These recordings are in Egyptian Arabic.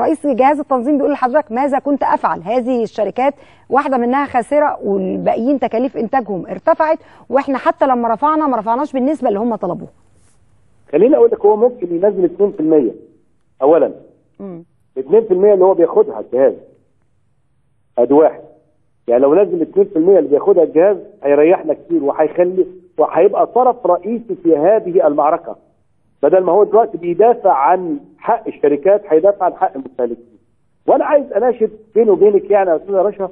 رئيس جهاز التنظيم بيقول لحضرتك ماذا كنت افعل هذه الشركات واحده منها خاسره والباقيين تكاليف انتاجهم ارتفعت واحنا حتى لما رفعنا ما رفعناش بالنسبه اللي هم طلبوه خليني اقول لك هو ممكن ينزل 2% اولا مم. 2% اللي هو بياخدها الجهاز ادي واحد يعني لو نزل 2% اللي بياخدها الجهاز هيريحنا كتير وهيخلي وهيبقى طرف رئيسي في هذه المعركه بدل ما هو دلوقتي بيدافع عن حق الشركات هيدافع عن حق المستهلكين وانا عايز اناشد بيني وبينك يعني يا استاذه رشا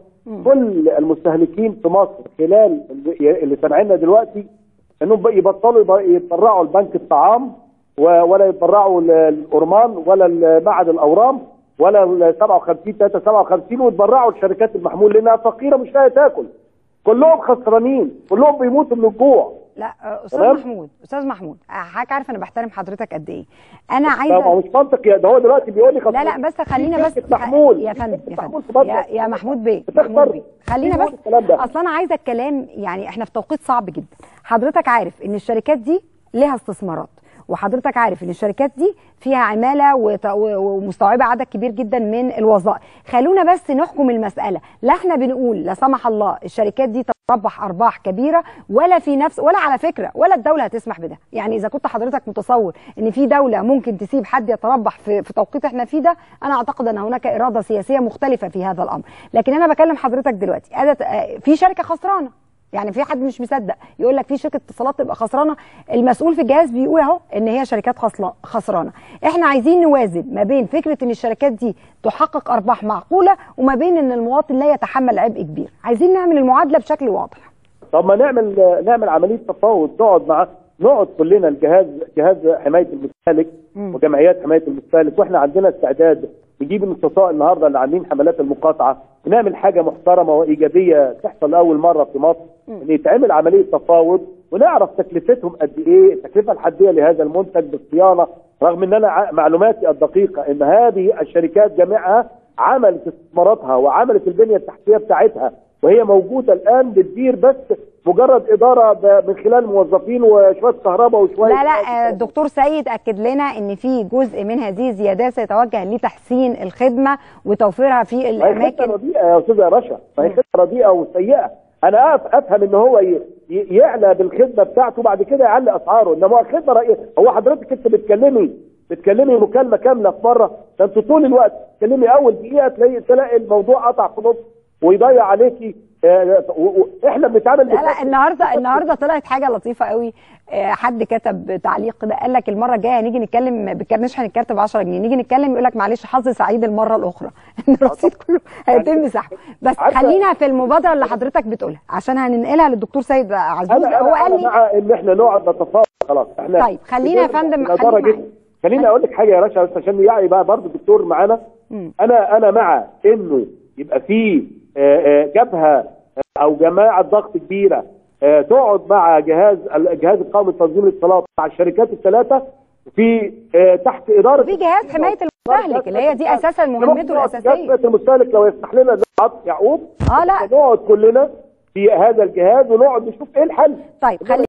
كل المستهلكين في مصر خلال اللي- اللي سامعيننا دلوقتي انهم بقى يبطلوا يبقى- يتبرعوا لبنك الطعام و- ولا يتبرعوا للأورمان ولا لمعهد الأورام ولا ال 57 357 ويتبرعوا لشركات المحمول لأنها فقيرة مش لاقية تاكل كلهم خسرانين كلهم بيموتوا من الجوع لا آه، استاذ تمام؟ محمود استاذ محمود آه، حضرتك عارف انا بحترم حضرتك قد ايه انا طبعا عايزه مش منطق يا ده هو دلوقتي بيقول لي لا خسران. لا بس خلينا في بس شركة محمول يا فندم في يا محمول فندم في يا, مصر. يا محمود بيه بتخسر. محمود بيه خلينا مين بس يقول الكلام ده؟ اصلا انا عايزه الكلام يعني احنا في توقيت صعب جدا حضرتك عارف ان الشركات دي لها استثمارات وحضرتك عارف ان الشركات دي فيها عماله وت- و- ومستوعبه عدد كبير جدا من الوظائف خلونا بس نحكم المساله لا احنا بنقول لا سمح الله الشركات دي تربح ارباح كبيره ولا في نفس ولا على فكره ولا الدوله هتسمح بده يعني اذا كنت حضرتك متصور ان في دوله ممكن تسيب حد يتربح في في توقيت احنا فيه ده انا اعتقد ان هناك اراده سياسيه مختلفه في هذا الامر لكن انا بكلم حضرتك دلوقتي أدت- آه، في شركه خسرانه يعني في حد مش مصدق يقول لك في شركه اتصالات تبقى خسرانه المسؤول في الجهاز بيقول اهو ان هي شركات خصلا- خسرانه احنا عايزين نوازن ما بين فكره ان الشركات دي تحقق ارباح معقوله وما بين ان المواطن لا يتحمل عبء كبير عايزين نعمل المعادله بشكل واضح طب ما نعمل نعمل عمليه تفاوض نقعد مع نقعد كلنا الجهاز جهاز حمايه المستهلك مم. وجمعيات حمايه المستهلك واحنا عندنا استعداد نجيب النشطاء النهارده اللي عاملين حملات المقاطعه ونعمل حاجه محترمه وايجابيه تحصل لاول مره في مصر ان يتعمل عمليه تفاوض ونعرف تكلفتهم قد ايه التكلفه الحديه لهذا المنتج بالصيانه رغم ان انا ع- معلوماتي الدقيقه ان هذه الشركات جميعها عملت استثماراتها وعملت البنيه التحتيه بتاعتها وهي موجوده الان بتدير بس مجرد اداره ب- من خلال موظفين وشويه كهرباء وشويه لا لا آه، الدكتور سيد اكد لنا ان في جزء من هذه الزيادات سيتوجه لتحسين الخدمه وتوفيرها في ما هي الاماكن خطه رديئه يا استاذه رشا ما هي خطه رديئه وسيئه انا أف افهم ان هو ي- ي- يعلى بالخدمه بتاعته بعد كده يعلي اسعاره انما الخدمه رأي... هو حضرتك انت بتكلمي بتكلمي مكالمه كامله في مره ده انت طول الوقت تكلمي اول دقيقه تلاقي تلاقي الموضوع قطع في نص ويضيع عليكي آه، و... و... احنا بنتعامل لا لا النهارده النهارده طلعت حاجه لطيفه قوي آه، حد كتب تعليق كده قال لك المره الجايه هنيجي نتكلم بكام نشحن الكارت ب 10 جنيه نيجي نتكلم يقول لك معلش حظ سعيد المره الاخرى ان الرصيد كله هيتم سحبه بس عارفة- خلينا في المبادره اللي حضرتك بتقولها عشان هننقلها للدكتور سيد عزوز انا هو انا, قال أنا لي مع ان احنا نقعد نتفاوض خلاص احنا طيب، خلينا يا فندم- إدارة خليك معايا. جدا. خليني اقول لك حاجه يا رشا بس عشان يعني بقى برضه الدكتور معانا مم. انا انا مع انه يبقى في آه، آه، جبهه آه، او جماعه ضغط كبيره آه، تقعد مع جهاز الجهاز القومي لتنظيم الاتصالات مع الشركات الثلاثه في آه، تحت اداره في جهاز حمايه المستهلك اللي هي دي اساسا مهمته جهاز الاساسيه حمايه المستهلك لو يسمح لنا نقعد يعقوب اه لا نقعد كلنا في هذا الجهاز ونقعد نشوف ايه الحل طيب خلي